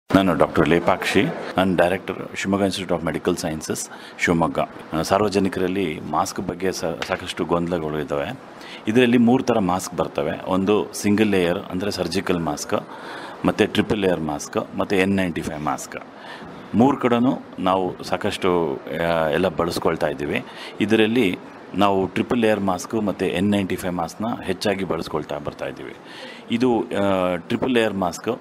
ನಾನು ಡಾಕ್ಟರ್ ಲೇಪಾಕ್ಷಿ ನಾನು director Shivamogga institute of medical sciences Shivamogga ಆ, ಸಾರ್ವಜನಿಕರಲ್ಲಿ ಮಾಸ್ಕ್ ಬಗ್ಗೆ ಸ ಸಾಕಷ್ಟು ಗೊಂದಲಗಳು ಇದ್ದಾವೆ ಇದರಲ್ಲಿ ಮೂರು ಥರ ಮಾಸ್ಕ್ ಬರ್ತವೆ ಒಂದು ಸಿಂಗಲ್ ಲೇಯರ್ ಅಂದರೆ ಸರ್ಜಿಕಲ್ ಮಾಸ್ಕ್ ಮತ್ತು ಟ್ರಿಪಲ್ ಲೇಯರ್ ಮಾಸ್ಕ್ ಮತ್ತು ಎನ್ ನೈಂಟಿ ಫೈವ್ ಮಾಸ್ಕ್ ಮೂರು ಕಡೆನೂ ನಾವು ಸಾಕಷ್ಟು ಆ, ಎಲ್ಲ ಬಳಸ್ಕೊಳ್ತಾ ಇದ್ದೀವಿ ಇದರಲ್ಲಿ ನಾವು ಟ್ರಿಪಲ್ ಲೇಯರ್ ಮಾಸ್ಕು ಮತ್ತು ಎನ್ ನೈಂಟಿ ಫೈವ್ ಮಾಸ್ಕ್ನ ಹೆಚ್ಚಾಗಿ ಬಳಸ್ಕೊಳ್ತಾ ಬರ್ತಾ ಇದ್ದೀವಿ ಇದು triple layer mask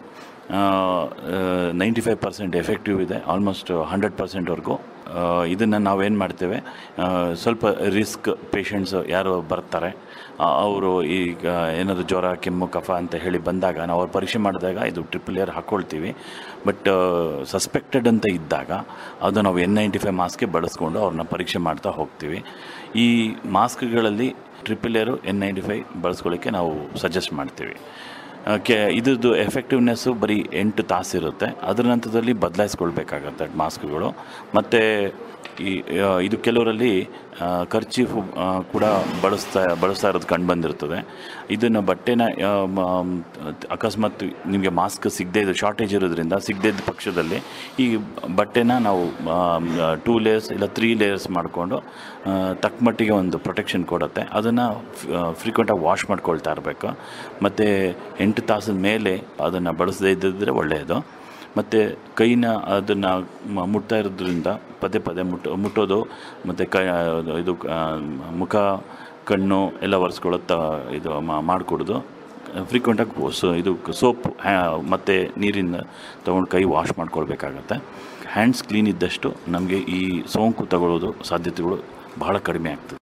ninety five percent effective ಇದೆ ಆಲ್ಮೋಸ್ಟ್ ಹಂಡ್ರೆಡ್ ಪರ್ಸೆಂಟ್ವರೆಗೂ ಇದನ್ನು ನಾವೇನು ಮಾಡ್ತೇವೆ ಆ, ಸ್ವಲ್ಪ ರಿಸ್ಕ್ ಪೇಷಂಟ್ಸ್ ಯಾರು ಬರ್ತಾರೆ ಅವರು ಈಗ ಏನಾದರೂ ಜ್ವರ ಕೆಮ್ಮು ಕಫ ಅಂತ ಹೇಳಿ ಬಂದಾಗ ನಾವು ಅವ್ರು ಪರೀಕ್ಷೆ ಮಾಡಿದಾಗ ಇದು ಟ್ರಿಪಲ್ ಏರ್ ಹಾಕ್ಕೊಳ್ತೀವಿ ಬಟ್ ಸಸ್ಪೆಕ್ಟೆಡ್ ಅಂತ ಇದ್ದಾಗ ಅದು ನಾವು ಎನ್ ನೈಂಟಿ ಫೈವ್ ಮಾಸ್ಕೆ ಬಳಸ್ಕೊಂಡು ಅವ್ರನ್ನ ಪರೀಕ್ಷೆ ಮಾಡ್ತಾ ಹೋಗ್ತೀವಿ ಈ ಮಾಸ್ಕ್ಗಳಲ್ಲಿ triple layer N ninety five ಬಳಸ್ಕೊಳ್ಳೋಕ್ಕೆ ನಾವು ಸಜೆಸ್ಟ್ ಮಾಡ್ತೀವಿ ಆ, ಕೆ ಇದ್ರದ್ದು ಎಫೆಕ್ಟಿವ್ನೆಸ್ಸು ಬರೀ ಎಂಟು ತಾಸು ಇರುತ್ತೆ ಅದರ ನಂತರದಲ್ಲಿ ಬದಲಾಯಿಸ್ಕೊಳ್ಬೇಕಾಗತ್ತೆ ಮಾಸ್ಕ್ಗಳು ಮತ್ತು ಈ ಆ, ಇದು ಕೆಲವರಲ್ಲಿ ಖರ್ಚೀಫು ಕೂಡ ಬಳಸ್ತಾ ಬಳಸ್ತಾ ಇರೋದು ಕಂಡು ಬಂದಿರ್ತದೆ ಇದನ್ನು ಬಟ್ಟೆನ ಆ, ಮ- ಅಕಸ್ಮಾತ್ ನಿಮಗೆ ಮಾಸ್ಕ್ ಸಿಗದೇ ಇದು ಶಾರ್ಟೇಜ್ ಇರೋದ್ರಿಂದ ಸಿಗದೇ ಇದ್ದ ಪಕ್ಷದಲ್ಲಿ ಈ ಬಟ್ಟೆನ ನಾವು ಟೂ ಲೇಯರ್ಸ್ ಇಲ್ಲ ತ್ರೀ ಲೇಯರ್ಸ್ ಮಾಡಿಕೊಂಡು ತಕ್ಕ ಮಟ್ಟಿಗೆ ಒಂದು ಪ್ರೊಟೆಕ್ಷನ್ ಕೊಡುತ್ತೆ ಅದನ್ನು ಫ್ರೀಕ್ವೆಂಟಾಗಿ ವಾಶ್ ಮಾಡ್ಕೊಳ್ತಾ ಇರಬೇಕು ಮತ್ತು ಎಂಟು ತಾಸಿನ ಮೇಲೆ ಅದನ್ನು ಬಳಸದೇ ಇದ್ದಿದ್ರೆ ಒಳ್ಳೆಯದು ಮತ್ತು ಕೈನ ಅದನ್ನು ಮುಟ್ತಾ ಇರೋದ್ರಿಂದ ಪದೇ ಪದೇ ಮುಟ್ಟು ಮುಟ್ಟೋದು ಮತ್ತು ಕೈ ಇದು ಆ, ಮುಖ ಕಣ್ಣು ಎಲ್ಲ ಒರೆಸ್ಕೊಳ್ಳೋದು ಇದು ಮಾಡಿಕೊಡೋದು ಫ್ರೀಕ್ವೆಂಟಾಗಿ ಸೊ ಇದು ಸೋಪ್ ಮತ್ತು ನೀರಿನ ತೊಗೊಂಡು ಕೈ ವಾಶ್ ಮಾಡ್ಕೊಳ್ಬೇಕಾಗತ್ತೆ ಹ್ಯಾಂಡ್ಸ್ ಕ್ಲೀನ್ ಇದ್ದಷ್ಟು ನಮಗೆ ಈ ಸೋಂಕು ತಗೊಳ್ಳೋದು ಸಾಧ್ಯತೆಗಳು ಬಹಳ ಕಡಿಮೆ ಆಗ್ತದೆ